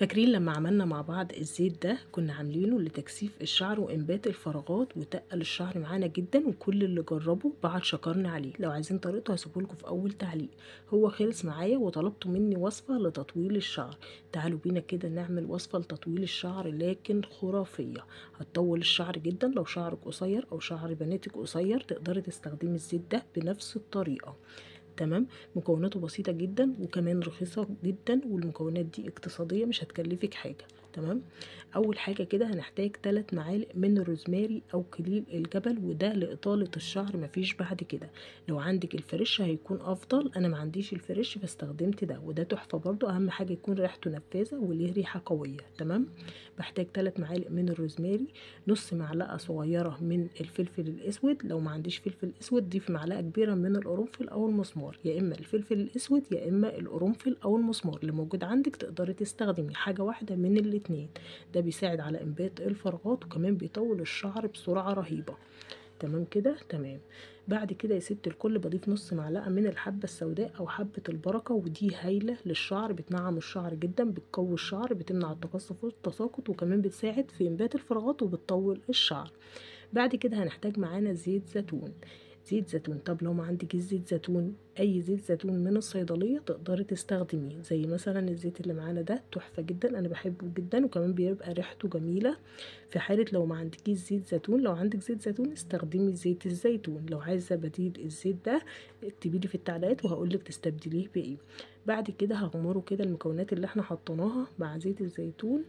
فاكرين لما عملنا مع بعض الزيت ده كنا عاملينه لتكثيف الشعر وانبات الفراغات وتقل الشعر معانا جدا وكل اللي جربه بعد شكرنا عليه لو عايزين طريقته هسيبهولكوا في اول تعليق هو خلص معايا وطلبتوا مني وصفه لتطويل الشعر تعالوا بينا كده نعمل وصفه لتطويل الشعر لكن خرافيه هتطول الشعر جدا لو شعرك قصير او شعر بناتك قصير تقدري تستخدمي الزيت ده بنفس الطريقه تمام مكوناته بسيطة جدا وكمان رخيصة جدا والمكونات دي اقتصادية مش هتكلفك حاجة تمام اول حاجة كده هنحتاج 3 معالق من الروزماري او كليل الجبل وده لإطالة الشعر مفيش بعد كده لو عندك الفريش هيكون افضل انا ما عنديش الفريش فاستخدمت ده وده تحفة برضو اهم حاجة يكون ريحته نفاذة وليه ريحة قوية تمام بحتاج 3 معالق من الروزماري نص معلقة صغيرة من الفلفل الاسود لو ما عنديش فلفل اسود ضيف معلقة كبيرة من القرنفل او المسمار يا اما الفلفل الاسود يا اما القرنفل او المسمار اللي موجود عندك تقدري تستخدمي حاجة واحدة من الاتنين ده بيساعد على انبات الفراغات وكمان بيطول الشعر بسرعة رهيبة تمام كده تمام بعد كده يا ست الكل بضيف نص معلقه من الحبه السوداء او حبه البركه ودي هايله للشعر بتنعم الشعر جدا بتقوي الشعر بتمنع التقصف والتساقط وكمان بتساعد في انبات الفراغات وبتطول الشعر بعد كده هنحتاج معانا زيت زيتون زيت زيتون طب لو ما عندك زيت زيتون اي زيت زيتون من الصيدليه تقدري تستخدميه زي مثلا الزيت اللي معانا ده تحفه جدا انا بحبه جدا وكمان بيبقى ريحته جميله في حاله لو ما عندكيش زيت زيتون لو عندك زيت زيتون استخدمي زيت الزيتون لو عايزه بديل الزيت ده اكتبي لي في التعليقات وهقول لك تستبدليه بايه بعد كده هغمره كده المكونات اللي احنا حطيناها مع زيت الزيتون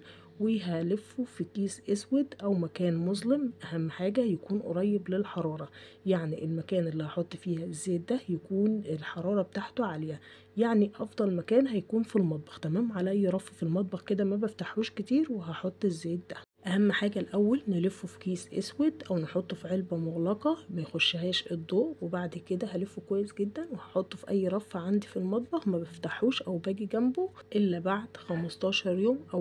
وهلفه في كيس اسود او مكان مظلم اهم حاجه يكون قريب للحراره يعني المكان اللي هحط فيها الزيت ده يكون الحراره بتاعته عاليه يعني افضل مكان هيكون في المطبخ تمام على اي رف في المطبخ كده ما بفتحوش كتير وهحط الزيت ده اهم حاجه الاول نلفه في كيس اسود او نحطه في علبه مغلقه ما يخشهاش الضوء وبعد كده هلفه كويس جدا وهحطه في اي رف عندي في المطبخ ما بفتحوش او باجي جنبه الا بعد 15 يوم او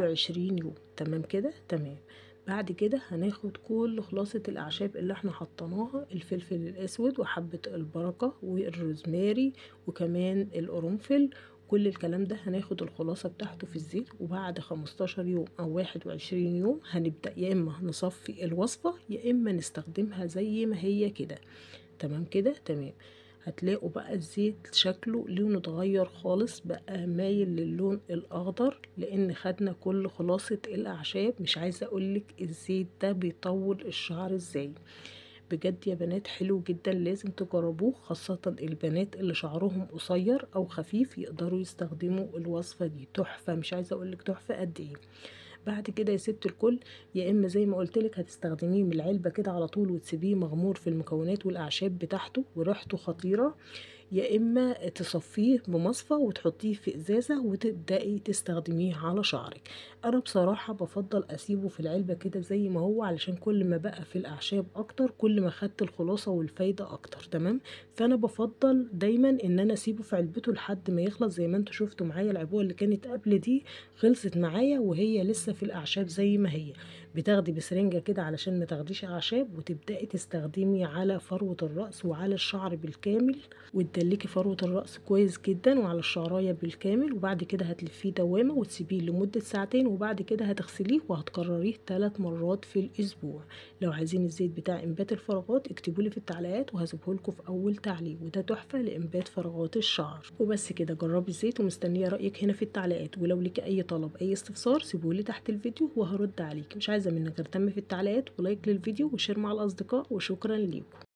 21 يوم تمام كده تمام بعد كده هناخد كل خلاصة الأعشاب اللي احنا حطيناها الفلفل الأسود وحبة البركة والروزماري وكمان القرنفل كل الكلام ده هناخد الخلاصة بتاعته في الزيت وبعد 15 يوم أو 21 يوم هنبدأ يا إما نصفي الوصفة يا إما نستخدمها زي ما هي كده تمام كده تمام هتلاقوا بقى الزيت شكله لونه اتغير خالص بقى مايل للون الاخضر لان خدنا كل خلاصة الاعشاب مش عايزة اقولك الزيت ده بيطول الشعر ازاي بجد يا بنات حلو جدا لازم تجربوه خاصة البنات اللي شعرهم قصير او خفيف يقدروا يستخدموا الوصفة دي تحفة مش عايزة اقولك تحفة قد ايه بعد كده يا ست الكل يا اما زي ما قلت لك هتستخدميه من العلبه كده على طول وتسيبيه مغمور في المكونات والاعشاب بتاعته وريحته خطيره يا اما تصفيه بمصفى وتحطيه في ازازه وتبداي تستخدميه على شعرك انا بصراحه بفضل اسيبه في العلبه كده زي ما هو علشان كل ما بقى في الاعشاب اكتر كل ما خدت الخلاصه والفايده اكتر تمام فانا بفضل دايما ان انا اسيبه في علبته لحد ما يخلص زي ما انتوا شفتوا معايا العبوه اللي كانت قبل دي خلصت معايا وهي لسه في الاعشاب زي ما هي بتاخدي بسرنجه كده علشان ما تاخديش اعشاب وتبداي تستخدمي على فروه الراس وعلى الشعر بالكامل وتدلكي فروه الراس كويس جدا وعلى الشعرايه بالكامل وبعد كده هتلفيه دوامه وتسيبيه لمده ساعتين وبعد كده هتغسليه وهتكرريه ثلاث مرات في الاسبوع لو عايزين الزيت بتاع انبات الفراغات اكتبوا لي في التعليقات وهسيبه لكم في اول تعليق وده تحفه لانبات فراغات الشعر وبس كده جربي الزيت ومستنيه رايك هنا في التعليقات ولو لك اي طلب اي استفسار سيبولي تحت الفيديو وهرد عليك مش عايزه منك غير تم في التعليقات ولايك للفيديو وشير مع الاصدقاء وشكرا ليكم